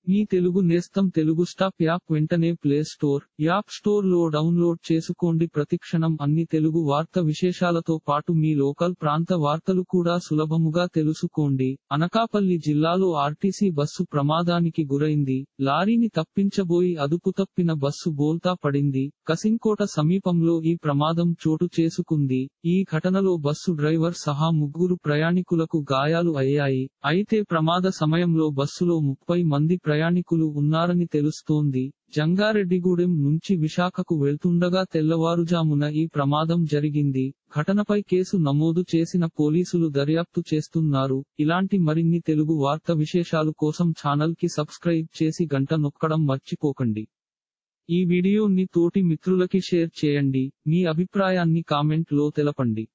మీ తెలుగు నేస్తం Telugu stop app వెంటనే play store app store లో డౌన్లోడ్ చేసుకోండి ప్రతిక్షణం అన్ని తెలుగు వార్త విశేషాలతో పాటు మీ లోకల్ ప్రాంత వార్తలు కూడా సులభముగా తెలుసుకోండి అనకాపల్లి జిల్లాలో ఆర్టీసీ బస్సు ప్రమాదానికి గురైంది లారీని తప్పించబోయి అదుపు తప్పిన బస్సు బోల్తా పడింది కసింకోట సమీపంలో ఈ ప్రమాదం చోటు చేసుకుంది ఈ ఘటనలో బస్సు డ్రైవర్ సహా ముగ్గురు ప్రయాణికులకు గాయాలు అయ్యాయి అయితే ప్రమాద సమయంలో బస్సులో ముప్పై మంది ప్రయాణికులు ఉన్నారని తెలుస్తోంది జంగారెడ్డిగూడెం నుంచి విశాఖకు వెళ్తుండగా తెల్లవారుజామున ఈ ప్రమాదం జరిగింది ఘటనపై కేసు నమోదు చేసిన పోలీసులు దర్యాప్తు చేస్తున్నారు ఇలాంటి మరిన్ని తెలుగు వార్త విశేషాలు కోసం ఛానల్ కి సబ్స్క్రైబ్ చేసి గంట నొక్కడం మర్చిపోకండి ఈ వీడియోని తోటి మిత్రులకి షేర్ చేయండి మీ అభిప్రాయాన్ని కామెంట్ లో తెలపండి